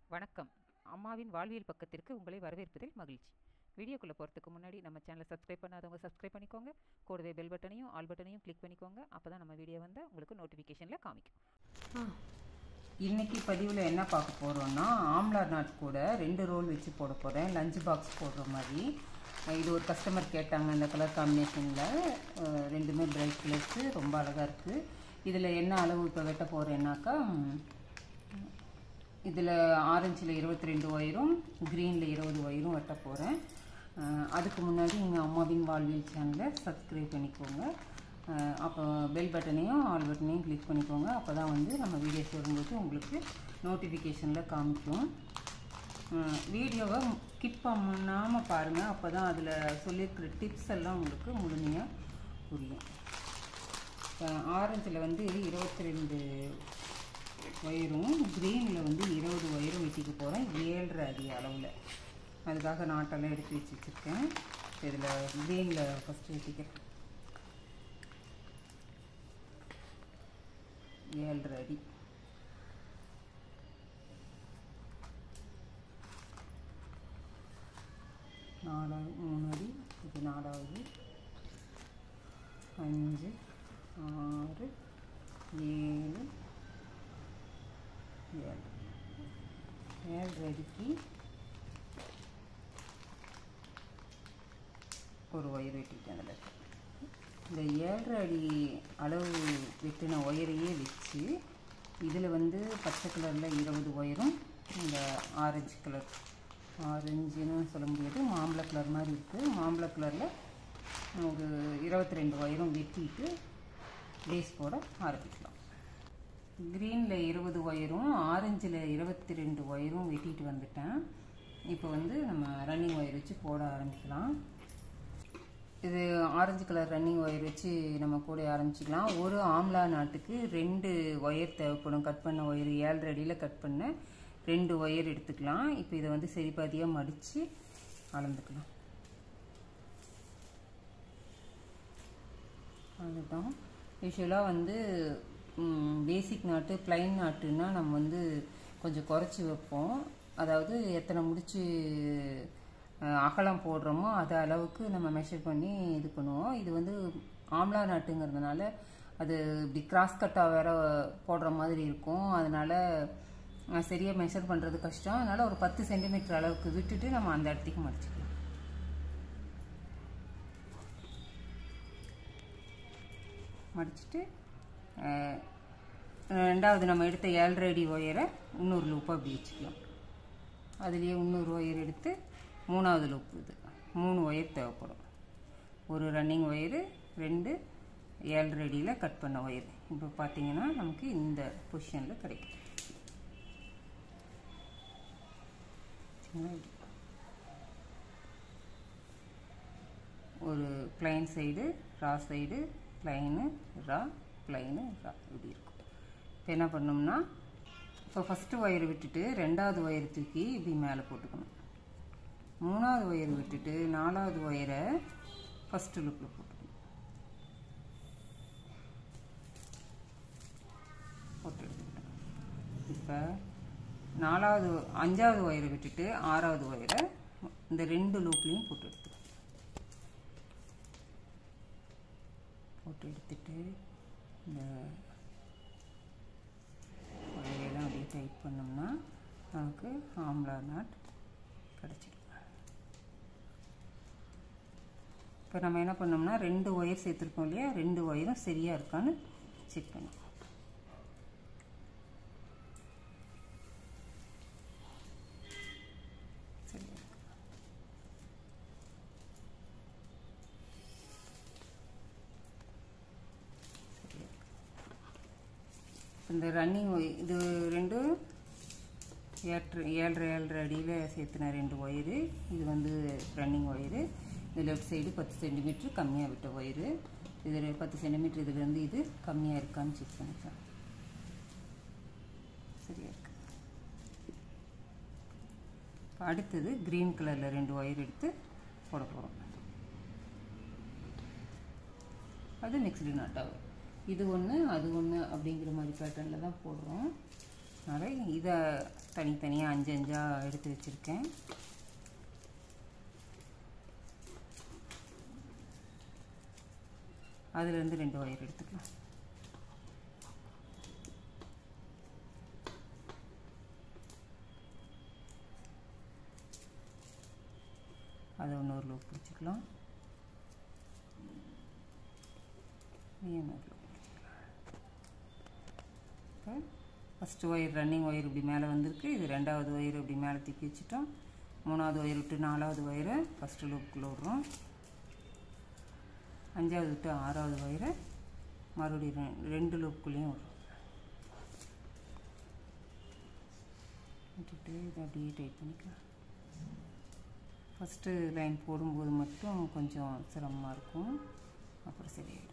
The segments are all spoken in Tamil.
வணக்கம் அம்மாவின் வாழ்வியல் பக்கத்திற்கு உங்களை வரவேற்பதில் மகிழ்ச்சி வீடியோக்குள்ளே போகிறதுக்கு முன்னாடி நம்ம சேனலை சப்ஸ்கிரைப் பண்ணாதவங்க சப்ஸ்கிரைப் பண்ணிக்கோங்க கூடவே பெல் பட்டனையும் ஆல் பட்டனையும் கிளிக் பண்ணிக்கோங்க அப்போ தான் நம்ம வீடியோ வந்து உங்களுக்கு நோட்டிஃபிகேஷனில் காமிக்கும் இன்னைக்கு பதிவில் என்ன பார்க்க போகிறோம்னா ஆம்லார் நாட் கூட ரெண்டு ரோல் வச்சு போட போகிறேன் லஞ்ச் பாக்ஸ் போடுற மாதிரி அஹ் இது ஒரு கஸ்டமர் கேட்டாங்க இந்த கலர் காம்பினேஷனில் ரெண்டுமே பிரைட் கலர்ஸு ரொம்ப அழகாக இருக்குது இதில் என்ன அளவு இப்போ வெட்ட போகிறேன்னாக்கா இதில் ஆரஞ்சில் இருபத்தி ரெண்டு ஒயரும் க்ரீனில் இருபது ஒயரும் வெட்ட போகிறேன் அதுக்கு முன்னாடி நீங்கள் அம்மாவின் வாழ்வியல் சேனலை சப்ஸ்கிரைப் பண்ணிக்கோங்க அஹ் அப்போ பெல் பட்டனையும் ஆல் பட்டனையும் கிளிக் பண்ணிக்கோங்க அப்போ தான் வந்து நம்ம வீடியோஸ் வரும்போது உங்களுக்கு நோட்டிஃபிகேஷனில் காமிக்கும் வீடியோவை கிப் பண்ணாமல் பாருங்கள் அப்போ தான் அதில் சொல்லியிருக்கிற டிப்ஸ் எல்லாம் உங்களுக்கு முழுமையாக புரியும் ஆரஞ்சில் வந்து இருபத்தி ரெண்டு ஒயரும் க்ரீனில் வந்து இருபது ஒயரும் வச்சுக்க போகிறேன் ஏழரை அடி அளவில் அதுக்காக நாட்டெல்லாம் எடுத்து வச்சு வச்சுருக்கேன் இதில் க்ரீனில் ஃபஸ்ட்டு வச்சுக்கிறேன் ஏழரை அடி நாலாவது மூணு அடி இது நாலாவது அஞ்சு ஆறு ஏழு ஏழு ஏழு அடிக்கு ஒரு ஒயர் வெட்டிட்டேன் அதில் இந்த ஏழரை அடி அளவு வெட்டின ஒயரையே வச்சு இதில் வந்து பச்சை கலரில் இருபது ஒயரும் இந்த ஆரஞ்சு கலர் ஆரஞ்சுன்னு சொல்ல முடியாது மாம்பழ கலர் மாதிரி இருக்குது மாம்பழ கலரில் ஒரு இருபத்தி ரெண்டு ஒயரும் வெட்டிட்டு பேஸ் போட ஆரம்பிக்கலாம் க்ரீனில் இருபது ஒயரும் ஆரஞ்சில் இருபத்தி ரெண்டு ஒயரும் வெட்டிட்டு வந்துட்டேன் இப்போ வந்து நம்ம ரன்னிங் ஒயர் வச்சு போட ஆரம்பிக்கலாம் இது ஆரஞ்சு கலர் ரன்னிங் ஒயர் வச்சு நம்ம கூட ஆரம்பிச்சிக்கலாம் ஒரு ஆம்லா நாட்டுக்கு ரெண்டு ஒயர் தேவைப்படும் கட் பண்ண ஒயர் ஏழரை அடியில் கட் பண்ண ரெண்டு ஒயர் எடுத்துக்கலாம் இப்போ இதை வந்து சரி பாதியாக மடித்து அளந்துக்கலாம் அதுதான் யூஸ்வலாக வந்து பேசிக் நாட்டு பிளைன் நாட்டுன்னா நம்ம வந்து கொஞ்சம் குறைச்சி வைப்போம் அதாவது எத்தனை முடிச்சு அகலம் போடுறோமோ அது அளவுக்கு நம்ம மெஷர் பண்ணி இது பண்ணுவோம் இது வந்து ஆம்லா நாட்டுங்கிறதுனால அது இப்படி கிராஸ் கட்டாக வேற போடுற மாதிரி இருக்கும் அதனால சரியாக மெஷர் பண்ணுறது கஷ்டம் அதனால ஒரு பத்து சென்டிமீட்டர் அளவுக்கு விட்டுட்டு நம்ம அந்த இடத்துக்கு மடிச்சுக்கலாம் மடிச்சுட்டு ரெண்டாவது நம்ம எடுத்த ஏழரை அடி ஒயரை இன்னொரு லூப்பாக அப்படி வச்சுக்கலாம் அதுலேயே இன்னொரு ஒயர் எடுத்து மூணாவது லூப் இது மூணு ஒயர் தேவைப்படும் ஒரு ரன்னிங் ஒயரு ரெண்டு ஏழரை அடியில் கட் பண்ண ஒயர் இப்போ பார்த்தீங்கன்னா நமக்கு இந்த பொசிஷனில் கிடைக்கும் ஒரு plain side raw side plain raw plain raw இப்படி இருக்கும் இப்போ என்ன பண்ணோம்னா இப்போ ஃபஸ்ட்டு ஒயர் விட்டுட்டு ரெண்டாவது ஒயர் தூக்கி இப்படி மேலே போட்டுக்கணும் மூணாவது ஒயர் விட்டுட்டு நாலாவது ஒயரை ஃபஸ்ட்டு லுக்கில் போட்டுக்கணும் போட்டு எடுத்துக்கிட்டேன் இப்போ நாலாவது அஞ்சாவது ஒயரை விட்டுட்டு ஆறாவது ஒயரை இந்த ரெண்டு லூப்லேயும் போட்டு எடுத்துக்கணும் போட்டு எடுத்துட்டு இந்த ஒயரையெல்லாம் அப்படியே டைட் பண்ணோம்னா நமக்கு ஆம்லா நாட் கிடச்சிடும் இப்போ நம்ம என்ன பண்ணோம்னா ரெண்டு ஒயர் சேர்த்துருக்கோம் இல்லையா ரெண்டு ஒயரும் சரியாக இருக்கான்னு செக் பண்ணும் சரியா இந்த ரன்னிங் இது ரெண்டும் ஏற்று ஏழரை ஏழரை அடியில் சேர்த்துன ரெண்டு ஒயரு இது வந்து ரன்னிங் ஒயரு இது லெஃப்ட் சைடு பத்து சென்டிமீட்ரு கம்மியாக விட்ட ஒயரு இது பத்து சென்டிமீட்ரு இதுலேருந்து இது கம்மியாக இருக்கான்னு செக் பண்ணிக்கலாம் சரியா இருக்கு இப்போ அடுத்தது க்ரீன் கலரில் ரெண்டு ஒயர் எடுத்து போட போகிறோம் அது மிக்ஸ்டு நாட்டாகும் இது ஒன்று அது ஒன்று அப்படிங்கிற மாதிரி பேட்டர்னில் தான் போடுறோம் அதனால் இதை தனித்தனியாக அஞ்சு அஞ்சாக எடுத்து வச்சுருக்கேன் அதுலேருந்து ரெண்டு ஒயர் எடுத்துக்கலாம் அதை இன்னொரு லூப் பிடிச்சிக்கலாம் இன்னொரு லூப் பிடிச்சிக்கலாம் இப்போ ஃபஸ்ட்டு ஒயர் ரன்னிங் ஒயர் இப்படி மேலே வந்திருக்கு இது ரெண்டாவது ஒயர் இப்படி மேலே தூக்கி வச்சுட்டோம் மூணாவது ஒயர் விட்டு நாலாவது ஒயரை ஃபஸ்ட்டு லூப்புக்குள்ளே விட்றோம் அஞ்சாவது விட்டு ஆறாவது ஒயரை மறுபடியும் ரெண்டு லூப்புக்குள்ளேயும் விட்றோம் விட்டுட்டு இதை அப்படியே டைட் பண்ணிக்கலாம் ஃபஸ்ட்டு லைன் போடும்போது மட்டும் கொஞ்சம் சிரமமாக இருக்கும் அப்புறம் சரியாயிடும்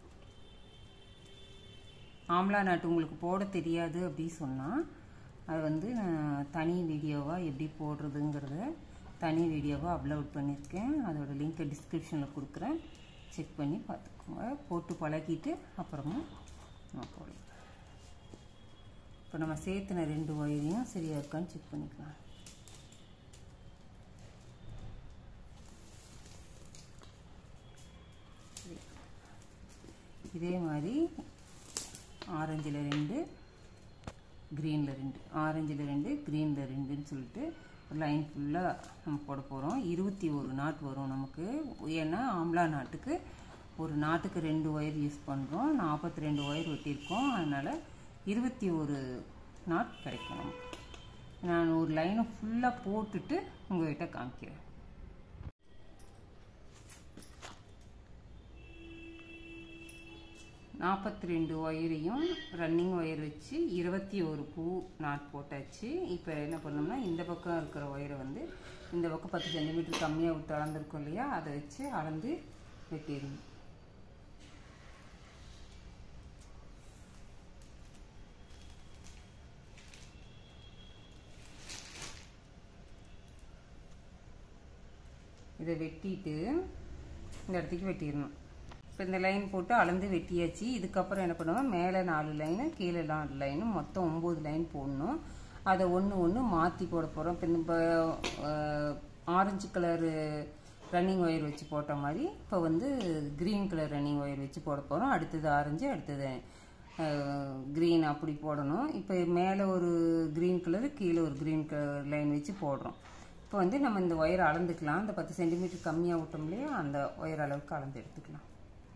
ஆம்லா நாட்டு உங்களுக்கு போட தெரியாது அப்படின்னு சொன்னால் அது வந்து நான் தனி வீடியோவாக எப்படி போடுறதுங்கிறத தனி வீடியோவாக அப்லோட் பண்ணியிருக்கேன் அதோட லிங்க்கை டிஸ்கிரிப்ஷனில் கொடுக்குறேன் செக் பண்ணி பார்த்துக்கோங்க போட்டு பழகிட்டு அப்புறமா நம்ம போடலாம் இப்போ நம்ம சேர்த்துன ரெண்டு ஒயரையும் சரியாக இருக்கான்னு செக் பண்ணிக்கலாம் இதே மாதிரி ஆரஞ்சில் ரெண்டு க்ரீனில் ரெண்டு ஆரஞ்சில் ரெண்டு க்ரீனில் ரெண்டுன்னு சொல்லிட்டு லைன் ஃபுல்லாக நம்ம போட போகிறோம் இருபத்தி ஒரு நாட் வரும் நமக்கு ஏன்னா ஆம்லா நாட்டுக்கு ஒரு நாட்டுக்கு ரெண்டு ஒயர் யூஸ் பண்ணுறோம் நாற்பத்தி ரெண்டு ஒயர் வெட்டியிருக்கோம் அதனால் இருபத்தி ஒரு நாட் கிடைக்கும் நமக்கு நான் ஒரு லைனை ஃபுல்லாக போட்டுட்டு உங்கள்கிட்ட காமிக்கிறேன் நாற்பத்தி ரெண்டு ஒயரையும் ரன்னிங் ஒயர் வச்சு இருபத்தி ஒரு பூ நாட் போட்டாச்சு இப்போ என்ன பண்ணோம்னா இந்த பக்கம் இருக்கிற ஒயரை வந்து இந்த பக்கம் பத்து சென்டிமீட்டர் கம்மியாக விட்டு அளந்துருக்கோம் இல்லையா அதை வச்சு அளந்து வெட்டிடணும் இதை வெட்டிட்டு இந்த இடத்துக்கு வெட்டிடணும் இப்போ இந்த லைன் போட்டு அளந்து வெட்டியாச்சு இதுக்கப்புறம் என்ன பண்ணுவோம் மேலே நாலு லைனு கீழே நாலு லைனு மொத்தம் ஒம்பது லைன் போடணும் அதை ஒன்று ஒன்று மாற்றி போட போகிறோம் இப்போ இப்போ ஆரஞ்சு கலரு ரன்னிங் ஒயர் வச்சு போட்ட மாதிரி இப்போ வந்து க்ரீன் கலர் ரன்னிங் ஒயர் வச்சு போட போகிறோம் அடுத்தது ஆரஞ்சு அடுத்தது க்ரீன் அப்படி போடணும் இப்போ மேலே ஒரு க்ரீன் கலரு கீழே ஒரு க்ரீன் கலர் லைன் வச்சு போடுறோம் இப்போ வந்து நம்ம இந்த ஒயர் அளந்துக்கலாம் அந்த பத்து சென்டிமீட்டர் கம்மியாக விட்டோம் இல்லையா அந்த ஒயர் அளவுக்கு அளந்து எடுத்துக்கலாம்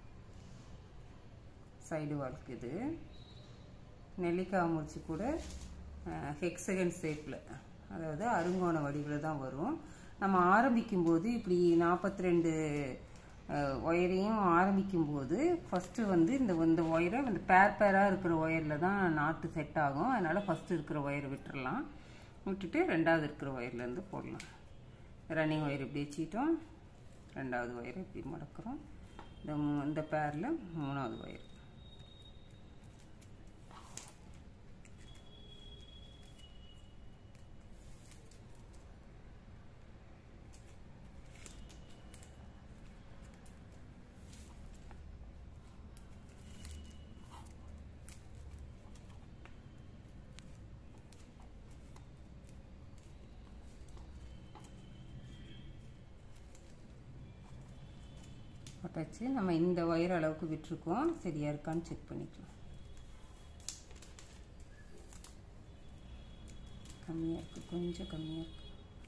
சைடு வால்க்கு இது நெல்லிக்காய் முடிச்சு கூட ஹெக்ஸகன் ஷேப்பில் அதாவது அருங்கோண வடிவில் தான் வரும் நம்ம ஆரம்பிக்கும்போது இப்படி நாற்பத்தி ரெண்டு ஒயரையும் ஆரம்பிக்கும்போது ஃபஸ்ட்டு வந்து இந்த இந்த ஒயரை இந்த பேர் பேராக இருக்கிற ஒயரில் தான் நாட்டு செட் ஆகும் அதனால் ஃபஸ்ட்டு இருக்கிற ஒயரை விட்டுறலாம் விட்டுட்டு ரெண்டாவது இருக்கிற ஒயர்லேருந்து போடலாம் ரன்னிங் ஒயர் இப்படி வச்சுக்கிட்டோம் ரெண்டாவது ஒயரை இப்படி மடக்கிறோம் இந்த இந்த பேரில் மூணாவது ஒயர் போட்டாச்சு நம்ம இந்த ஒயர் அளவுக்கு விட்டுருக்கோம் சரியா இருக்கான்னு செக் பண்ணிக்கலாம் கம்மியாக இருக்குது கொஞ்சம் கம்மியாக இருக்குது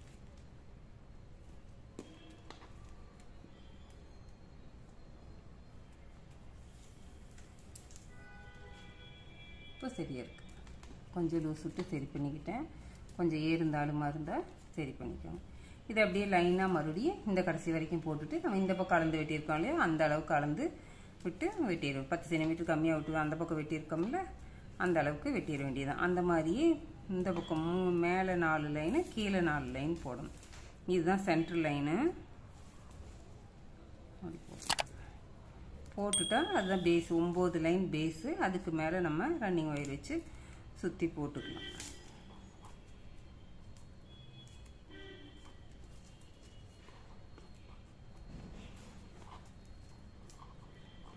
இப்போ சரியாக இருக்குது கொஞ்சம் லூஸ் விட்டு சரி பண்ணிக்கிட்டேன் கொஞ்சம் ஏறுந்தாலுமா இருந்தால் சரி பண்ணிக்கோங்க இதை அப்படியே லைனாக மறுபடியும் இந்த கடைசி வரைக்கும் போட்டுட்டு நம்ம இந்த பக்கம் கலந்து வெட்டியிருக்கோம் இல்லையா அந்த அளவுக்கு கலந்து விட்டு வெட்டிடுவோம் பத்து சென்டிமீட்டர் கம்மியாக விட்டு அந்த பக்கம் வெட்டியிருக்கோம்ல அந்த அளவுக்கு வெட்டிட வேண்டியதான் அந்த மாதிரியே இந்த பக்கம் மூ மேலே நாலு லைனு கீழே நாலு லைன் போடணும் இதுதான் சென்ட்ரல் லைனு போட்டுட்டா அதுதான் பேஸ் ஒம்பது லைன் பேஸு அதுக்கு மேலே நம்ம ரன்னிங் ஒயர் வச்சு சுற்றி போட்டுக்கலாம்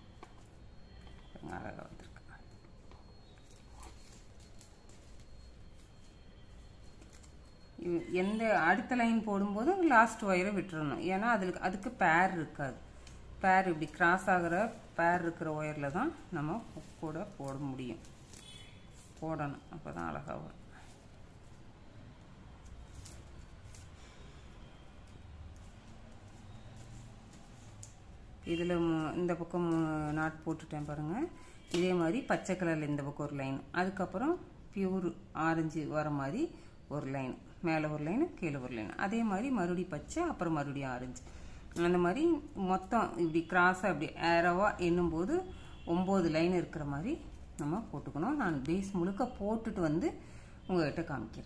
அழகாக வந்திருக்கு இ- எந்த அடுத்த லைன் போடும்போது லாஸ்ட் ஒயரை விட்டுறணும் ஏன்னா அதுக்கு அதுக்கு பேர் இருக்காது பேர் இப்படி கிராஸ் ஆகிற பேர் இருக்கிற ஒயரில் தான் நம்ம கூட போட முடியும் போடணும் அப்போ தான் அழகாக வரும் இதில் இந்த பக்கம் நாட் போட்டுட்டேன் பாருங்கள் இதே மாதிரி பச்சை கலரில் இந்த பக்கம் ஒரு லைன் அதுக்கப்புறம் பியூர் ஆரஞ்சு வர மாதிரி ஒரு லைன் மேலே ஒரு லைன் கீழே ஒரு லைன் அதே மாதிரி மறுபடியும் பச்சை அப்புறம் மறுபடியும் ஆரஞ்சு அந்த மாதிரி மொத்தம் இப்படி கிராஸாக இப்படி ஏரவாக எண்ணும்போது ஒம்பது லைன் இருக்கிற மாதிரி நம்ம போட்டுக்கணும் நான் பேஸ் முழுக்க போட்டுட்டு வந்து உங்கள்கிட்ட காமிக்கிறேன்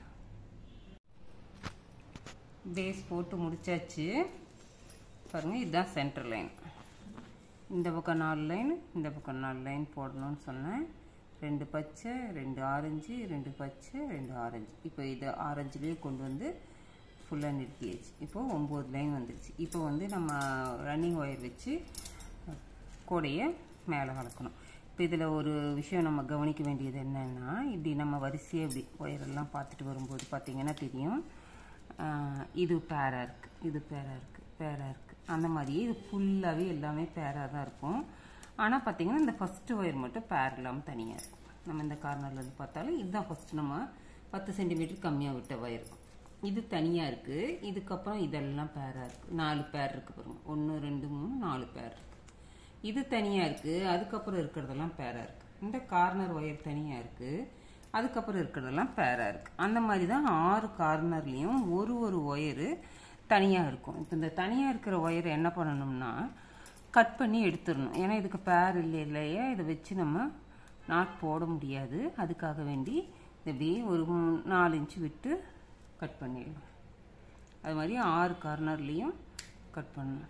பேஸ் போட்டு முடிச்சாச்சு பாருங்கள் இதுதான் சென்டர் லைன் இந்த பக்கம் நாலு லைன் இந்த பக்கம் நாலு லைன் போடணும்னு சொன்னேன் ரெண்டு பச்சை ரெண்டு ஆரஞ்சு ரெண்டு பச்சை ரெண்டு ஆரஞ்சு இப்போ இதை ஆரஞ்சுலேயே கொண்டு வந்து ஃபுல்லாக நிறுத்தியாச்சு இப்போது ஒம்பது லைன் வந்துருச்சு இப்போ வந்து நம்ம ரன்னிங் ஒயர் வச்சு கூடையை மேலே வளர்க்கணும் இப்போ இதில் ஒரு விஷயம் நம்ம கவனிக்க வேண்டியது என்னன்னா இப்படி நம்ம வரிசையாக இப்படி ஒயரெல்லாம் பார்த்துட்டு வரும்போது பார்த்தீங்கன்னா தெரியும் ஆஹ் இது பேராக இருக்குது இது பேராக இருக்குது பேராக இருக்குது அந்த மாதிரியே இது ஃபுல்லாகவே எல்லாமே பேராக தான் இருக்கும் ஆனால் பார்த்தீங்கன்னா இந்த ஃபஸ்ட்டு ஒயர் மட்டும் பேர் இல்லாமல் தனியாக இருக்கும் நம்ம இந்த கார்னர்லேருந்து பார்த்தாலும் இதுதான் ஃபஸ்ட்டு நம்ம பத்து சென்டிமீட்டர் கம்மியாக விட்ட ஒயர் இது தனியாக இருக்குது இதுக்கப்புறம் இதெல்லாம் பேராக இருக்குது நாலு பேர் இருக்குது பாருங்க ஒன்று ரெண்டு மூணு நாலு பேர் இருக்குது இது தனியாக இருக்குது அதுக்கப்புறம் இருக்கிறதெல்லாம் பேராக இருக்குது இந்த கார்னர் ஒயர் தனியாக இருக்குது அதுக்கப்புறம் இருக்கிறதெல்லாம் பேராக இருக்குது அந்த மாதிரி தான் ஆறு கார்னர்லேயும் ஒரு ஒரு ஒயரு தனியாக இருக்கும் இப்போ இந்த தனியாக இருக்கிற ஒயரை என்ன பண்ணணும்னா கட் பண்ணி எடுத்துடணும் ஏன்னா இதுக்கு பேர் இல்லை இல்லையா இதை வச்சு நம்ம நாட் போட முடியாது அதுக்காக வேண்டி இதை இப்படி ஒரு மூணு நாலு இன்ச்சு விட்டு கட் பண்ணிடலாம் அது மாதிரி ஆறு கார்னர்லேயும் கட் பண்ணணும்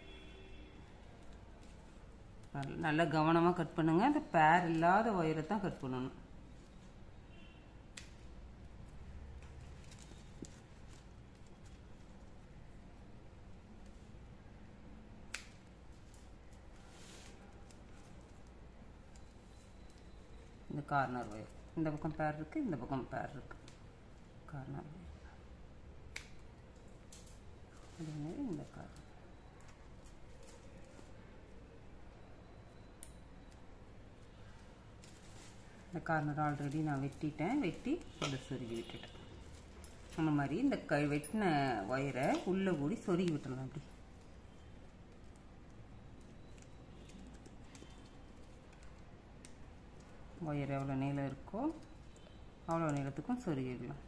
நல்ல- நல்லா கவனமாக கட் பண்ணுங்க அந்த பேர் இல்லாத ஒயரை தான் கட் பண்ணணும் இந்த கார்னர் ஒயர் இந்த பக்கம் பேர் இருக்கு இந்த பக்கம் பேர் இருக்கு கார்னர் ஒயர் அதே மாதிரி இந்த கார்னர் இந்த கார்னர் ஆல்ரெடி நான் வெட்டிட்டேன் வெட்டி உள்ள சொருகி விட்டுட்டேன் அந்த மாதிரி இந்த க வெட்டின ஒயரை உள்ளே கூடி சொருகி விட்டுடலாம் அப்படி ஒயர் எவ்வளோ நீளம் இருக்கோ அவ்வளோ நீளத்துக்கும் சொருகிடலாம்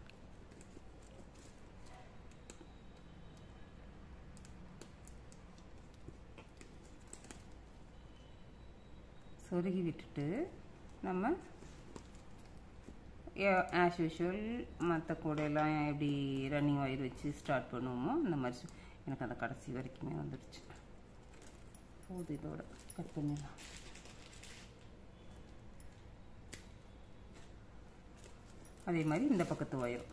சொருகி விட்டுட்டு நம்ம ஆஸ் யூஷுவல் மற்ற கூடையெல்லாம் எப்படி ரன்னிங் ஒயர் வச்சு ஸ்டார்ட் பண்ணுவோமோ அந்த மாதிரி சு- எனக்கு அந்த கடைசி வரைக்குமே வந்துடுச்சு போதும் இதோட கட் பண்ணிடலாம் அதே மாதிரி இந்த பக்கத்து ஒயர்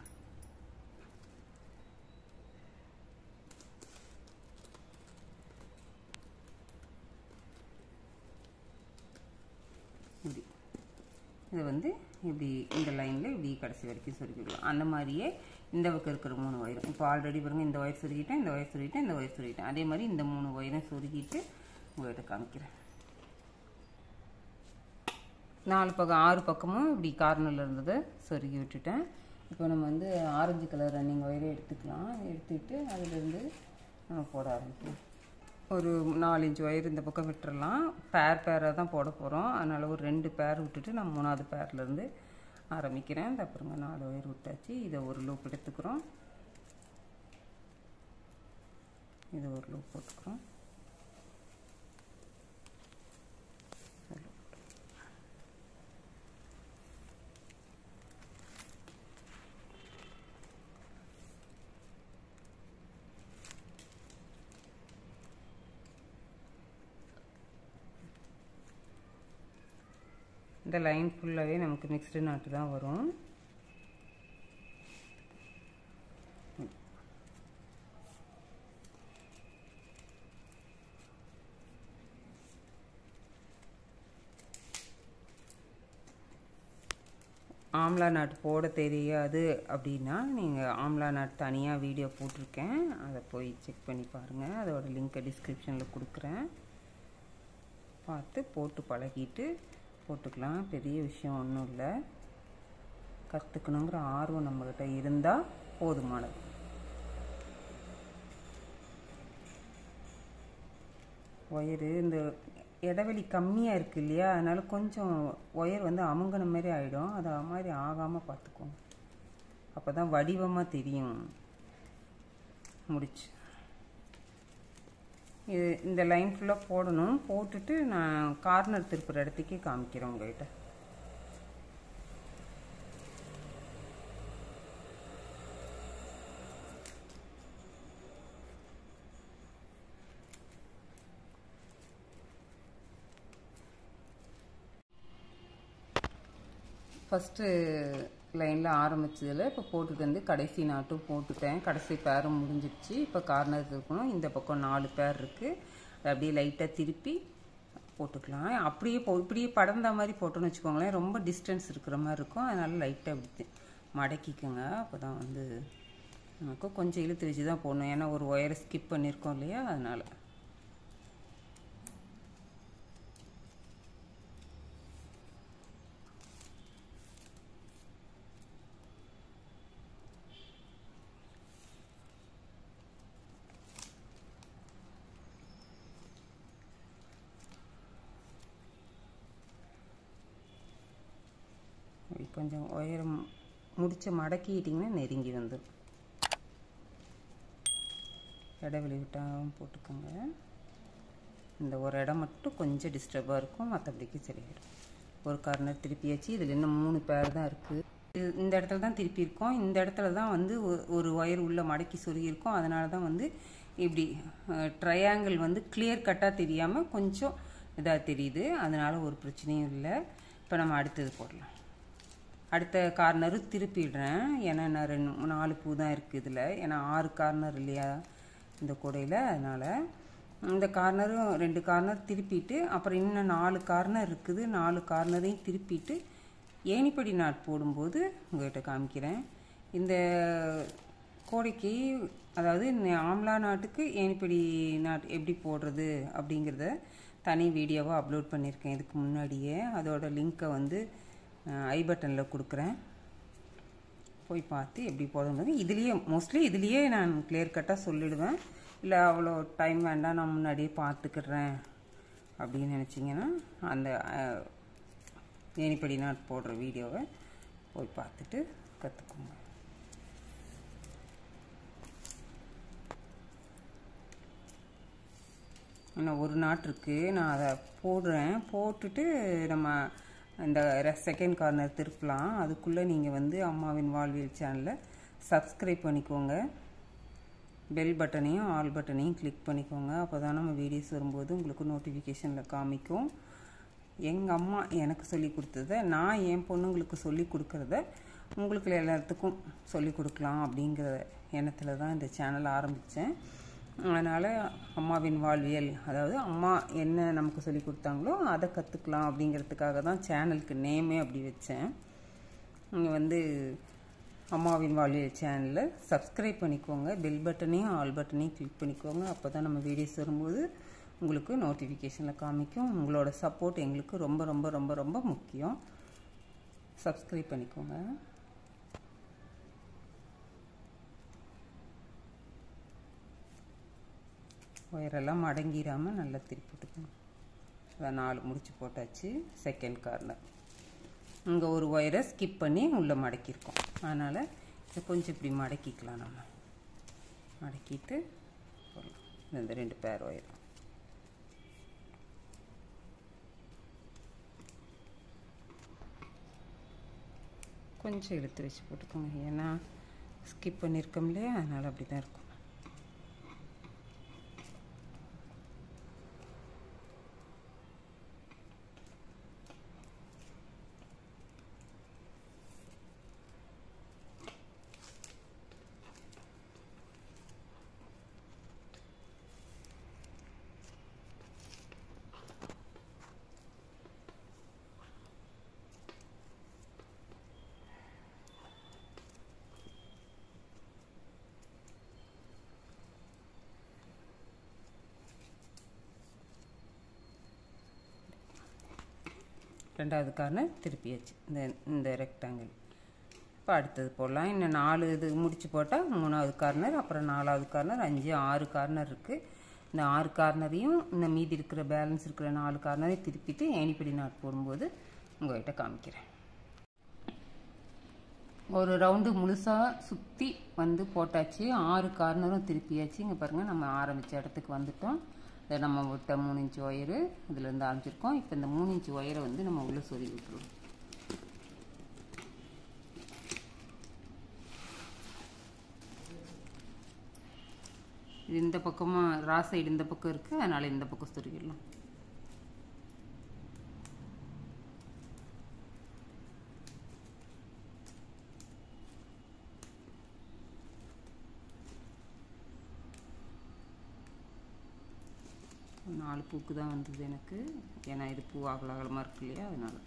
இப்படி இதை வந்து இப்படி இந்த லைனில் இப்படி கடைசி வரைக்கும் சொருக்கிடலாம் அந்த மாதிரியே இந்த பக்கம் இருக்கிற மூணு ஒயரும் இப்போ ஆல்ரெடி பாருங்க இந்த ஒயர் சொருகிட்டேன் இந்த ஒயர் சொருகிட்டேன் இந்த ஒயர் சொருகிட்டேன் அதே மாதிரி இந்த மூணு ஒயரும் சொருகிட்டு உங்கள்கிட்ட காமிக்கிறேன் நாலு பக்கம் ஆறு பக்கமும் இப்படி கார்னரில் இருந்ததை சொருகி விட்டுட்டேன் இப்போ நம்ம வந்து ஆரஞ்சு கலர் ரன்னிங் ஒயரை எடுத்துக்கலாம் எடுத்துக்கிட்டு அதிலிருந்து நம்ம போட ஆரம்பிக்கலாம் ஒரு நாலு இன்ச் ஒயர் இந்த பக்கம் விட்டுறலாம் பேர் பேராக தான் போட போகிறோம் அதனால் ஒரு ரெண்டு பேர் விட்டுட்டு நான் மூணாவது பேர்லேருந்து ஆரம்பிக்கிறேன் இந்த அப்புறங்க நாலு ஒயர் விட்டாச்சு இதை ஒரு லூப் எடுத்துக்கிறோம் இது ஒரு லூப் போட்டுக்கிறோம் இந்த லைன் ஃபுல்லாகவே நமக்கு மிக்ஸ்டு நாட்டு தான் வரும் ஆம்லா நாட் போட தெரியாது அப்படின்னா நீங்கள் ஆம்லா நாட் தனியாக வீடியோ போட்டிருக்கேன் அதை போய் செக் பண்ணி பாருங்கள் அதோட லிங்க்கை டிஸ்கிரிப்ஷனில் கொடுக்குறேன் பார்த்து போட்டு பழகிட்டு போட்டுக்கலாம் பெரிய விஷயம் ஒன்றும் இல்லை கற்றுக்கணுங்கிற ஆர்வம் நம்மக்கிட்ட இருந்தால் போதுமானது ஒயரு இந்த இடைவெளி கம்மியாக இருக்குது இல்லையா அதனால் கொஞ்சம் ஒயர் வந்து அமுங்கின மாதிரி ஆகிடும் அது மாதிரி ஆகாமல் பார்த்துக்கோங்க அப்போ தான் வடிவமாக தெரியும் முடிச்சு இது இந்த லைன் ஃபுல்லாக போடணும் போட்டுட்டு நான் கார்னர் திருப்புற இடத்துக்கே காமிக்கிறேன் உங்கள்கிட்ட ஃபஸ்ட்டு லைனில் ஆரம்பிச்சதில் இப்போ போட்டுட்டு வந்து கடைசி நாட்டும் போட்டுட்டேன் கடைசி பேரும் முடிஞ்சிடுச்சு இப்போ கார்னர் இருக்கணும் இந்த பக்கம் நாலு பேர் இருக்குது அதை அப்படியே லைட்டாக திருப்பி போட்டுக்கலாம் அப்படியே போ இப்படியே படர்ந்த மாதிரி போட்டோன்னு வச்சுக்கோங்களேன் ரொம்ப டிஸ்டன்ஸ் இருக்கிற மாதிரி இருக்கும் அதனால் லைட்டாக இப்படி மடக்கிக்கோங்க அப்போ தான் வந்து நமக்கு கொஞ்சம் இழுத்து வச்சு தான் போடணும் ஏன்னா ஒரு ஒயரை ஸ்கிப் பண்ணியிருக்கோம் இல்லையா அதனால் கொஞ்சம் உயரம் முடிச்சு மடக்கிட்டிங்கன்னா நெருங்கி வந்துடும் இடைவெளி விட்டாலும் போட்டுக்கோங்க இந்த ஒரு இடம் மட்டும் கொஞ்சம் டிஸ்டர்பாக இருக்கும் மற்றபடிக்கு சரியாயிடும் ஒரு கார்னர் திருப்பியாச்சு இதில் இன்னும் மூணு பேர் தான் இருக்குது இது இந்த இடத்துல தான் திருப்பி இருக்கோம் இந்த இடத்துல தான் வந்து ஒரு ஒயர் உள்ள மடக்கி சொருகியிருக்கோம் அதனால தான் வந்து இப்படி ட்ரையாங்கிள் வந்து கிளியர் கட்டாக தெரியாமல் கொஞ்சம் இதாக தெரியுது அதனால் ஒரு பிரச்சனையும் இல்லை இப்போ நம்ம அடுத்தது போடலாம் அடுத்த கார்னரும் திருப்பிடுறேன் ஏன்னா நான் ரெண்டு நாலு பூ தான் இருக்குது இதில் ஏன்னா ஆறு கார்னர் இல்லையா இந்த கூடையில் அதனால் இந்த கார்னரும் ரெண்டு கார்னர் திருப்பிட்டு அப்புறம் இன்னும் நாலு கார்னர் இருக்குது நாலு கார்னரையும் திருப்பிட்டு ஏணிப்படி நாட் போடும்போது உங்கள்கிட்ட காமிக்கிறேன் இந்த கோடைக்கு அதாவது ஆம்லா நாட்டுக்கு ஏணிப்படி நாட் எப்படி போடுறது அப்படிங்கிறத தனி வீடியோவாக அப்லோட் பண்ணியிருக்கேன் இதுக்கு முன்னாடியே அதோட லிங்க்கை வந்து ஐ பட்டனில் கொடுக்குறேன் போய் பார்த்து எப்படி போடுறது இதுலேயே மோஸ்ட்லி இதுலேயே நான் கிளியர் கட்டாக சொல்லிடுவேன் இல்லை அவ்வளோ டைம் வேண்டாம் நான் முன்னாடியே பார்த்துக்கிறேன் அப்படின்னு நினச்சிங்கன்னா அந்த ஏனிப்படி நாட் போடுற வீடியோவை போய் பார்த்துட்டு கற்றுக்கோங்க இன்னும் ஒரு நாட் இருக்குது நான் அதை போடுறேன் போட்டுட்டு நம்ம இந்த செகண்ட் கார்னர் திருப்பலாம் அதுக்குள்ளே நீங்கள் வந்து அம்மாவின் வாழ்வியல் சேனலை சப்ஸ்கிரைப் பண்ணிக்கோங்க பெல் பட்டனையும் ஆல் பட்டனையும் கிளிக் பண்ணிக்கோங்க அப்போ தான் நம்ம வீடியோஸ் வரும்போது உங்களுக்கு நோட்டிஃபிகேஷனில் காமிக்கும் எங்கள் அம்மா எனக்கு சொல்லி கொடுத்தத நான் என் பொண்ணுங்களுக்கு சொல்லி கொடுக்குறத உங்களுக்கு எல்லாத்துக்கும் சொல்லி கொடுக்கலாம் அப்படிங்கிற எண்ணத்தில் தான் இந்த சேனல் ஆரம்பித்தேன் அதனால் அம்மாவின் வாழ்வியல் அதாவது அம்மா என்ன நமக்கு சொல்லி கொடுத்தாங்களோ அதை கற்றுக்கலாம் அப்படிங்கிறதுக்காக தான் சேனலுக்கு நேமே அப்படி வச்சேன் நீங்கள் வந்து அம்மாவின் வாழ்வியல் சேனலில் சப்ஸ்கிரைப் பண்ணிக்கோங்க பெல் பட்டனையும் ஆல் பட்டனையும் கிளிக் பண்ணிக்கோங்க அப்போ தான் நம்ம வீடியோஸ் வரும்போது உங்களுக்கு நோட்டிஃபிகேஷனில் காமிக்கும் உங்களோட சப்போர்ட் எங்களுக்கு ரொம்ப ரொம்ப ரொம்ப ரொம்ப முக்கியம் சப்ஸ்கிரைப் பண்ணிக்கோங்க ஒயரெல்லாம் மடங்கிடாமல் நல்லா திருப்பி விட்டுக்கணும் அதான் நாலு முடிச்சு போட்டாச்சு செகண்ட் கார்னர் இங்கே ஒரு ஒயரை ஸ்கிப் பண்ணி உள்ளே மடக்கியிருக்கோம் அதனால் இதை கொஞ்சம் இப்படி மடக்கிக்கலாம் நம்ம மடக்கிட்டு போடலாம் இந்த ரெண்டு பேர் ஒயர் கொஞ்சம் இழுத்து வச்சு போட்டுக்கோங்க ஏன்னா ஸ்கிப் பண்ணியிருக்கோம் இல்லையா அதனால் அப்படி தான் இருக்கும் ரெண்டாவது கார்னர் திருப்பியாச்சு இந்த இந்த ரெக்டாங்கிள் இப்போ அடுத்தது போடலாம் இன்னும் நாலு இது முடிச்சு போட்டால் மூணாவது கார்னர் அப்புறம் நாலாவது கார்னர் அஞ்சு ஆறு கார்னர் இருக்குது இந்த ஆறு கார்னரையும் இந்த மீதி இருக்கிற பேலன்ஸ் இருக்கிற நாலு கார்னரையும் திருப்பிட்டு ஏணிப்படி நாட் போடும்போது உங்கள்கிட்ட காமிக்கிறேன் ஒரு ரவுண்டு முழுசாக சுற்றி வந்து போட்டாச்சு ஆறு கார்னரும் திருப்பியாச்சு இங்கே பாருங்கள் நம்ம ஆரம்பித்த இடத்துக்கு வந்துட்டோம் இதை நம்ம விட்ட மூணு இன்ச்சு ஒயரு இதுலேருந்து ஆரம்பிச்சிருக்கோம் இப்போ இந்த மூணு இன்ச்சு ஒயரை வந்து நம்ம உள்ளே சொருகி விட்டுருவோம் இது இந்த பக்கமாக ரா சைடு இந்த பக்கம் இருக்குது அதனால் இந்த பக்கம் சொருகிடலாம் நாலு பூக்கு தான் வந்தது எனக்கு ஏன்னா இது பூ அகல அகலமாக இருக்கு இல்லையா அதனால்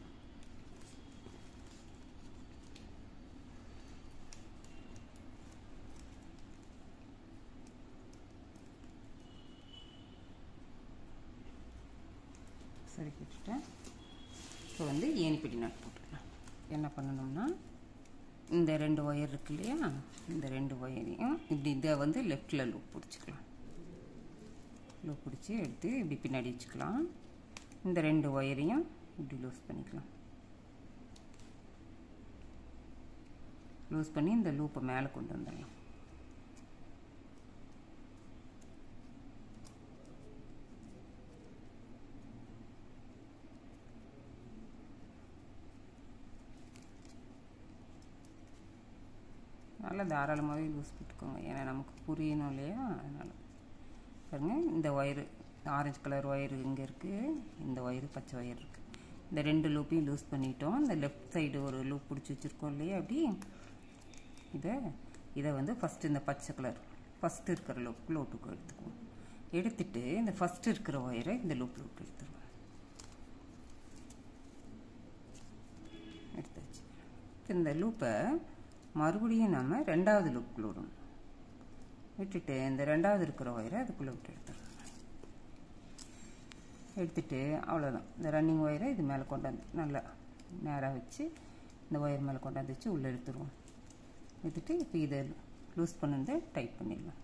சரி விட்டுட்டேன் இப்போ வந்து ஏணிப்படி நாட் போட்டுக்கலாம் என்ன பண்ணணும்னா இந்த ரெண்டு ஒயர் இருக்கு இல்லையா இந்த ரெண்டு ஒயரையும் இப்படி இதை வந்து லெஃப்டில் லூப் பிடிச்சிக்கலாம் லூப் பிடிச்சி எடுத்து இப்படி பின்னாடி வச்சுக்கலாம் இந்த ரெண்டு ஒயரையும் இப்படி லூஸ் பண்ணிக்கலாம் லூஸ் பண்ணி இந்த லூப்பை மேலே கொண்டு வந்துடலாம் நல்லா தாராளமாகவே லூஸ் போட்டுக்கோங்க ஏன்னா நமக்கு புரியணும் இல்லையா அதனால் பாருங்கள் இந்த ஒயரு ஆரஞ்சு கலர் ஒயரு இங்கே இருக்குது இந்த ஒயரு பச்சை ஒயர் இருக்குது இந்த ரெண்டு லூப்பையும் லூஸ் பண்ணிட்டோம் இந்த லெஃப்ட் சைடு ஒரு லூப் பிடிச்சி வச்சுருக்கோம் இல்லையா அப்படி இதை இதை வந்து ஃபஸ்ட்டு இந்த பச்சை கலர் ஃபஸ்ட்டு இருக்கிற லூப் லூப்புக்கு எடுத்துக்குவோம் எடுத்துட்டு இந்த ஃபஸ்ட்டு இருக்கிற ஒயரை இந்த லூப் லூப் எடுத்துருவோம் எடுத்தாச்சு இந்த லூப்பை மறுபடியும் நம்ம ரெண்டாவது லூப்புக்குள்ள விடணும் விட்டுட்டு இந்த ரெண்டாவது இருக்கிற ஒயரை அதுக்குள்ளே விட்டு எடுத்துடணும் எடுத்துட்டு அவ்வளோதான் இந்த ரன்னிங் ஒயரை இது மேலே கொண்டாந்து நல்லா நேராக வச்சு இந்த ஒயர் மேலே கொண்டாந்து வச்சு உள்ளே எடுத்துருவோம் எடுத்துட்டு இப்போ இதை லூஸ் பண்ணதை டைட் பண்ணிடலாம்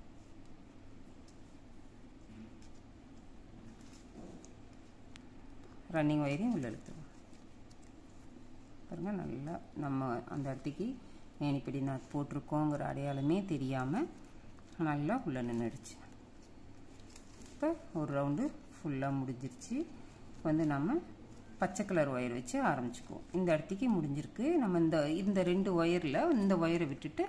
ரன்னிங் ஒயரையும் உள்ளே எடுத்துருவோம் பாருங்கள் நல்லா நம்ம அந்த இடத்துக்கு ஏனிப்படி நான் போட்டிருக்கோங்கிற அடையாளமே தெரியாமல் நல்லா உள்ளே நின்றுடுச்சு இப்போ ஒரு ரவுண்டு ஃபுல்லாக முடிஞ்சிருச்சு வந்து நம்ம பச்சை கலர் ஒயர் வச்சு ஆரம்பிச்சுக்குவோம் இந்த இடத்துக்கு முடிஞ்சிருக்கு நம்ம இந்த இந்த ரெண்டு ஒயரில் இந்த ஒயரை விட்டுட்டு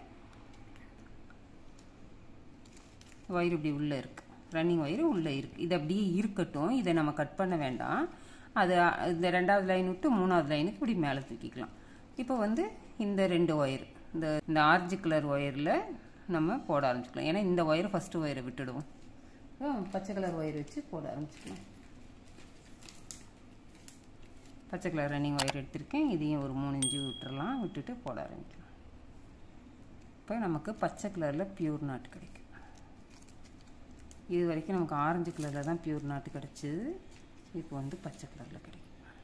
ஒயர் இப்படி உள்ளே இருக்குது ரன்னிங் ஒயரு உள்ளே இருக்குது இது அப்படியே இருக்கட்டும் இதை நம்ம கட் பண்ண வேண்டாம் அது இந்த ரெண்டாவது லைன் விட்டு மூணாவது லைனுக்கு இப்படி மேலே தூக்கிக்கலாம் இப்போ வந்து இந்த ரெண்டு ஒயர் இந்த இந்த ஆரஞ்சு கலர் ஒயரில் நம்ம போட ஆரம்பிச்சுக்கலாம் ஏன்னா இந்த ஒயரை ஃபஸ்ட்டு ஒயரை விட்டுடுவோம் பச்சை கலர் ஒயர் வச்சு போட ஆரம்பிச்சுக்கலாம் பச்சை கலர் ரன்னிங் ஒயர் எடுத்திருக்கேன் இதையும் ஒரு மூணு இன்ச்சு விட்டுறலாம் விட்டுட்டு போட ஆரம்பிக்கலாம் இப்போ நமக்கு பச்சை கலரில் பியூர் நாட்டு கிடைக்கும் இது வரைக்கும் நமக்கு ஆரஞ்சு கலரில் தான் பியூர் நாட்டு கிடச்சிது இப்போ வந்து பச்சை கலரில் கிடைக்கும்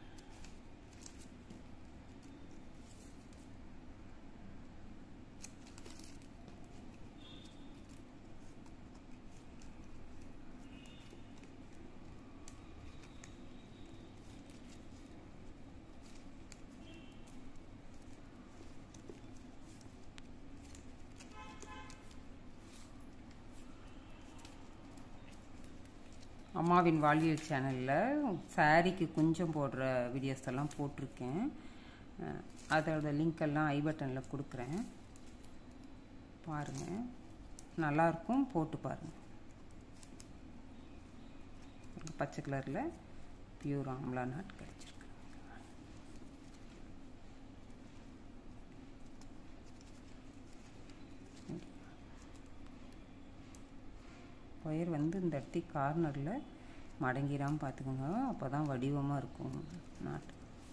அம்மாவின் வாழ்வியல் சேனலில் சாரீக்கு குஞ்சம் போடுற வீடியோஸ் எல்லாம் போட்டிருக்கேன் அதோட லிங்க் எல்லாம் ஐ பட்டனில் கொடுக்குறேன் பாருங்கள் நல்லாயிருக்கும் போட்டு பாருங்கள் பச்சை கலரில் பியூர் ஆம்லா நாட் கிடச்சிருக்கு ஒயர் வந்து இந்த இடத்தி கார்னரில் மடங்கிடாமல் பார்த்துக்கோங்க அப்போ தான் வடிவமாக இருக்கும் நாட்டு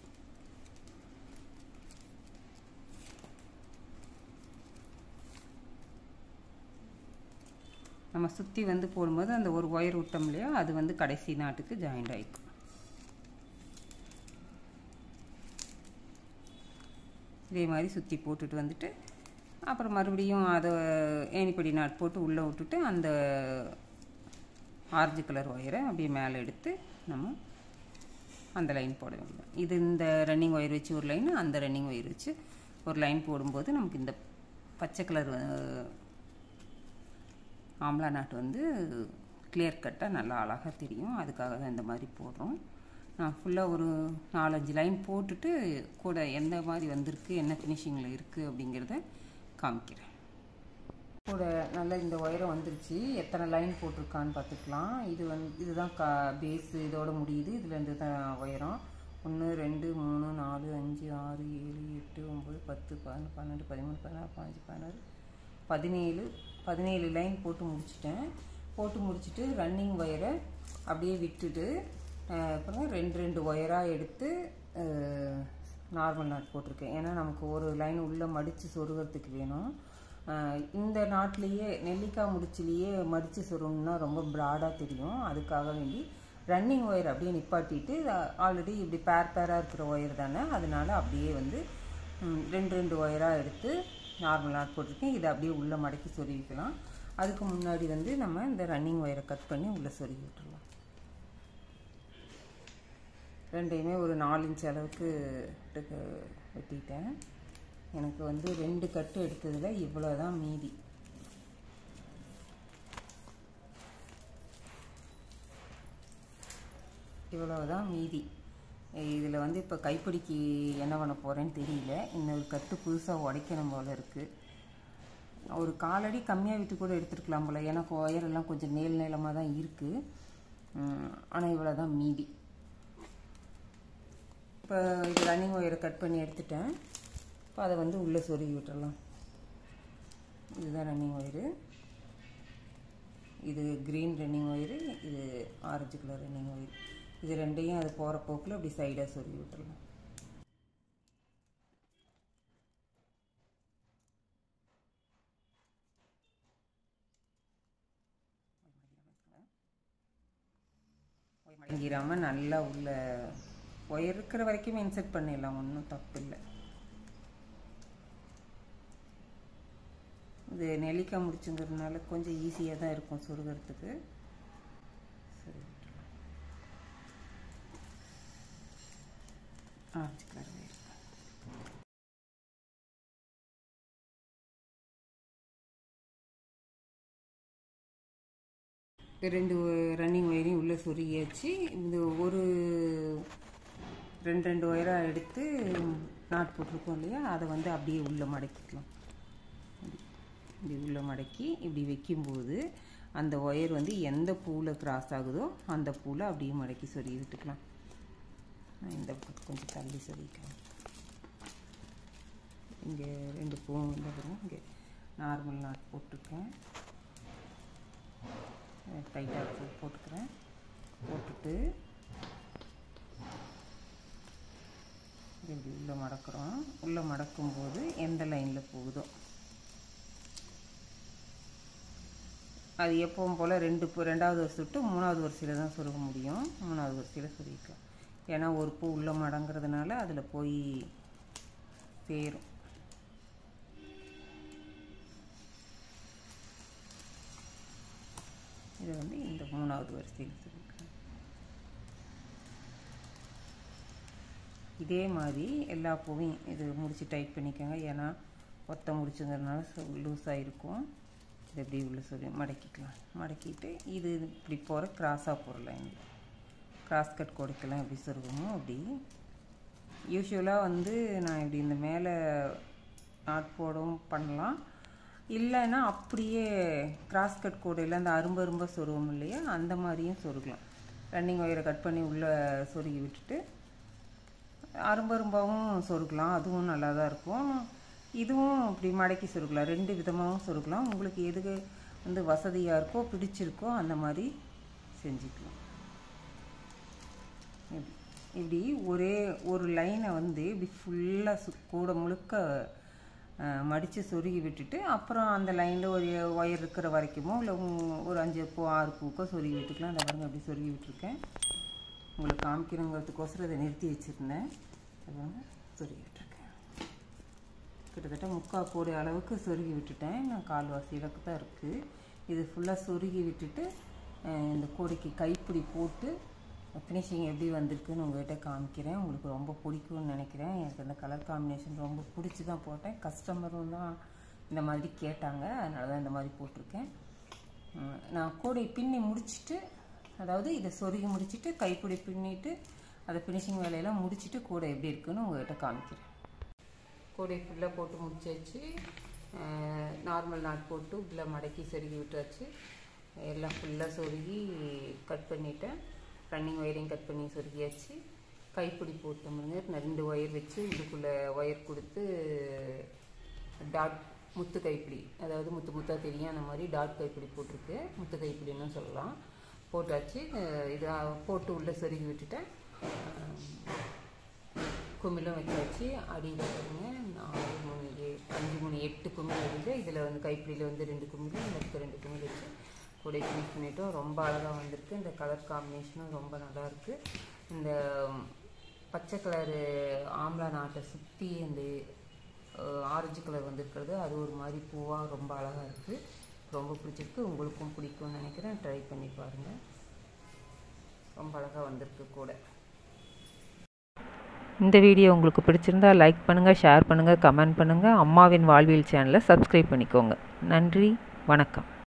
நம்ம சுற்றி வந்து போடும்போது அந்த ஒரு ஒயர் விட்டோம் இல்லையா அது வந்து கடைசி நாட்டுக்கு ஜாயிண்ட் ஆகிக்கும் இதே மாதிரி சுற்றி போட்டுட்டு வந்துட்டு அப்புறம் மறுபடியும் அதை ஏணிப்படி நாட் போட்டு உள்ளே விட்டுட்டு அந்த ஆரஞ்சு கலர் ஒயரை அப்படியே மேலே எடுத்து நம்ம அந்த லைன் போட வேண்டியது இது இந்த ரன்னிங் ஒயர் வச்சு ஒரு லைன் அந்த ரன்னிங் ஒயர் வச்சு ஒரு லைன் போடும்போது நமக்கு இந்த பச்சை கலர் ஆம்லா நாட்டு வந்து கிளியர் கட்டாக நல்லா அழகாக தெரியும் அதுக்காக தான் இந்த மாதிரி போடுறோம் நான் ஃபுல்லாக ஒரு நாலஞ்சு லைன் போட்டுட்டு கூட எந்த மாதிரி வந்திருக்கு என்ன ஃபினிஷிங்கில் இருக்குது அப்படிங்கிறத காமிக்கிறேன் கூட நல்லா இந்த ஒயரம் வந்துருச்சு எத்தனை லைன் போட்டிருக்கான்னு பார்த்துக்கலாம் இது வந்து இதுதான் கா பேஸு இதோட முடியுது இதில் இருந்து தான் ஒயரம் ஒன்று ரெண்டு மூணு நாலு அஞ்சு ஆறு ஏழு எட்டு ஒம்பது பத்து பதினொன்று பன்னெண்டு பதிமூணு பதினாறு பதினஞ்சு பதினாறு பதினேழு பதினேழு லைன் போட்டு முடிச்சிட்டேன் போட்டு முடிச்சுட்டு ரன்னிங் ஒயரை அப்படியே விட்டுட்டு அப்புறம் ரெண்டு ரெண்டு ஒயராக எடுத்து நார்மல் நாட் போட்டிருக்கேன் ஏன்னா நமக்கு ஒரு லைன் உள்ளே மடித்து சொருகிறதுக்கு வேணும் இந்த நாட்லேயே நெல்லிக்காய் முடிச்சிலேயே மடித்து சொருகணும்னா ரொம்ப ப்ராடாக தெரியும் அதுக்காக வேண்டி ரன்னிங் ஒயர் அப்படியே நிப்பாட்டிட்டு ஆல்ரெடி இப்படி பேர் பேராக இருக்கிற ஒயர் தானே அதனால அப்படியே வந்து ரெண்டு ரெண்டு ஒயராக எடுத்து நார்மல் நாட் போட்டிருக்கேன் இதை அப்படியே உள்ளே மடக்கி சொருவிக்கலாம் அதுக்கு முன்னாடி வந்து நம்ம இந்த ரன்னிங் ஒயரை கட் பண்ணி உள்ளே சொருகி விட்டுருலாம் ரெண்டையுமே ஒரு நாலு இன்ச் அளவுக்கு வெட்டிட்டேன் எனக்கு வந்து ரெண்டு கட்டு எடுத்ததில் இவ்வளோ தான் மீதி இவ்வளோ தான் மீதி இதில் வந்து இப்போ கைப்பிடிக்கு என்ன பண்ண போகிறேன்னு தெரியல இன்னொரு கட்டு புதுசாக உடைக்கணும் போல் இருக்குது ஒரு காலடி கம்மியாக விட்டு கூட எடுத்துருக்கலாம் போல் எனக்கு ஒயரெல்லாம் கொஞ்சம் நீள நீளமாக தான் இருக்குது ஆனால் இவ்வளோ தான் மீதி இப்போ இது ரன்னிங் ஒயரை கட் பண்ணி எடுத்துட்டேன் இப்போ அதை வந்து உள்ளே சொருகி விட்டுறலாம் இதுதான் ரன்னிங் ஒயரு இது க்ரீன் ரன்னிங் ஒயரு இது ஆரஞ்சு கலர் ரன்னிங் ஒயரு இது ரெண்டையும் அது போகிற போக்கில் அப்படி சைடாக சொருகி விட்டுறலாம் மடங்கிடாமல் நல்லா உள்ள ஒயர் இருக்கிற வரைக்கும் இன்செர்ட் பண்ணிடலாம் ஒன்றும் தப்பு இல்லை இது நெல்லிக்காய் முடிச்சுங்கிறதுனால கொஞ்சம் ஈஸியாக தான் இருக்கும் சொருகிறதுக்கு சரி ஆரஞ்சு கலர் ஒயர் ரெண்டு ரன்னிங் ஒயரையும் உள்ளே சொருகியாச்சு இந்த ஒரு ரெண்டு ரெண்டு ஒயராக எடுத்து நாட் போட்டிருக்கோம் இல்லையா அதை வந்து அப்படியே உள்ளே மடக்கிக்கலாம் இப்படி உள்ளே மடக்கி இப்படி வைக்கும்போது அந்த ஒயர் வந்து எந்த பூவில் கிராஸ் ஆகுதோ அந்த பூவில் அப்படியே மடக்கி சொருகி விட்டுக்கலாம் நான் இந்த பக்கம் கொஞ்சம் தள்ளி சொருகிக்கலாம் இங்கே ரெண்டு பூவும் இல்லை வரும் இங்கே நார்மல் நாட் போட்டிருக்கேன் டைட்டாக போட்டுக்கிறேன் போட்டுட்டு இப்படி உள்ளே மடக்கிறோம் உள்ளே மடக்கும்போது எந்த லைனில் போகுதோ அது எப்பவும் போல் ரெண்டு பூ ரெண்டாவது வருஷம் விட்டு மூணாவது வரிசையில் தான் சொருக முடியும் மூணாவது வரிசையில் சொருகிக்கலாம் ஏன்னா ஒரு பூ உள்ளே மடங்கிறதுனால அதில் போய் சேரும் இதை வந்து இந்த மூணாவது வரிசையில் சொல்லியிருக்கேன் இதே மாதிரி எல்லா பூவையும் இது முடித்து டைட் பண்ணிக்கோங்க ஏன்னா ஒத்த முடிச்சுங்கிறதுனால லூஸாக இருக்கும் இதை இப்படி உள்ள சொல்லி மடக்கிக்கலாம் மடக்கிட்டு இது இப்படி போகிற கிராஸாக போகிற லைன் கிராஸ் கட் கொடுக்கலாம் எப்படி சொருகமோ அப்படி யூஸ்வலாக வந்து நான் இப்படி இந்த மேலே நாட் போடவும் பண்ணலாம் இல்லைன்னா அப்படியே கிராஸ் கட் கோடையில் அந்த அரும்ப அரும்ப சொருவோம் இல்லையா அந்த மாதிரியும் சொருகலாம் ரன்னிங் ஒயரை கட் பண்ணி உள்ளே சொருகி விட்டுட்டு அரும்ப அரும்பாவும் சொருகலாம் அதுவும் நல்லா தான் இருக்கும் இதுவும் இப்படி மடக்கி சொருகலாம் ரெண்டு விதமாகவும் சொருகலாம் உங்களுக்கு எது வந்து வசதியாக இருக்கோ பிடிச்சிருக்கோ அந்த மாதிரி செஞ்சுக்கலாம் இப்படி இப்படி ஒரே ஒரு லைனை வந்து இப்படி ஃபுல்லாக சு கூட முழுக்க மடித்து சொருகி விட்டுட்டு அப்புறம் அந்த லைனில் ஒரு ஒயர் இருக்கிற வரைக்குமோ இல்லை ஒரு அஞ்சு பூ ஆறு பூக்கோ சொருகி விட்டுக்கலாம் அந்த பாருங்க அப்படி சொருகி விட்டுருக்கேன் உங்களுக்கு காமிக்கணுங்கிறதுக்கோசரம் இதை நிறுத்தி வச்சுருந்தேன் அதை வந்து சொருகி விட்டுருக்கேன் கிட்டத்தட்ட முக்கால் கோடி அளவுக்கு சொருகி விட்டுட்டேன் நான் கால்வாசி இலக்கு தான் இருக்குது இது ஃபுல்லாக சொருகி விட்டுட்டு அஹ், இந்த கூடைக்கு கைப்பிடி போட்டு ஃபினிஷிங் எப்படி வந்திருக்குன்னு உங்கள்கிட்ட காமிக்கிறேன் உங்களுக்கு ரொம்ப பிடிக்கும்னு நினைக்கிறேன் எனக்கு அந்த கலர் காம்பினேஷன் ரொம்ப பிடிச்சி தான் போட்டேன் கஸ்டமரும் தான் இந்த மாதிரி கேட்டாங்க அதனால தான் இந்த மாதிரி போட்டிருக்கேன் உம், நான் கூடை பின்னி முடிச்சிட்டு அதாவது இதை சொருகி முடிச்சிட்டு கைப்பிடி பின்னிட்டு அதை ஃபினிஷிங் வேலையெல்லாம் முடிச்சிட்டு கூடை எப்படி இருக்குன்னு உங்கள்கிட்ட காமிக்கிறேன் கூடை ஃபுல்லாக போட்டு முடிச்சாச்சு நார்மல் நாட் போட்டு உள்ளே மடக்கி சொருகி விட்டாச்சு எல்லாம் ஃபுல்லாக சொருகி கட் பண்ணிட்டேன் ரன்னிங் ஒயரையும் கட் பண்ணி சொருகியாச்சு கைப்பிடி போட்டோம் பாருங்க ரெண்டு ஒயர் வச்சு இதுக்குள்ளே ஒயர் கொடுத்து டாட் முத்து கைப்பிடி அதாவது முத்து முத்தா தெரியும் அந்த மாதிரி டாட் கைப்பிடி போட்டிருக்கு முத்து கைப்பிடின்னு சொல்லலாம் போட்டாச்சு அஹ் இது போட்டு உள்ளே சொருகி விட்டுட்டேன் குமிழும் வச்சாச்சு அடியில் பாருங்க நாலு மூணு ஏ- அஞ்சு மூணு எட்டு குமிழ் அடியில் இதில் வந்து கைப்பிடியில் வந்து ரெண்டு குமிழ் இந்த இடத்துல ரெண்டு குமிழ் வச்சு கூட ஃபினிஷ் பண்ணிட்டோம் ரொம்ப அழகாக வந்திருக்கு இந்த கலர் காம்பினேஷனும் ரொம்ப நல்லா இருக்கு இந்த ம், பச்சை கலரு ஆம்லா நாட்டை சுற்றி அந்த ஆரஞ்சு கலர் வந்திருக்கிறது அது ஒரு மாதிரி பூவாக ரொம்ப அழகாக இருக்குது ரொம்ப பிடிச்சிருக்கு உங்களுக்கும் பிடிக்கும்னு நினைக்கிறேன் ட்ரை பண்ணி பாருங்கள் ரொம்ப அழகாக வந்திருக்கு கூட இந்த வீடியோ உங்களுக்கு பிடிச்சிருந்தா லைக் பண்ணுங்கள் ஷேர் பண்ணுங்கள் கமெண்ட் பண்ணுங்கள் அம்மாவின் வாழ்வியல் சேனலை சப்ஸ்கிரைப் பண்ணிக்கோங்க நன்றி வணக்கம்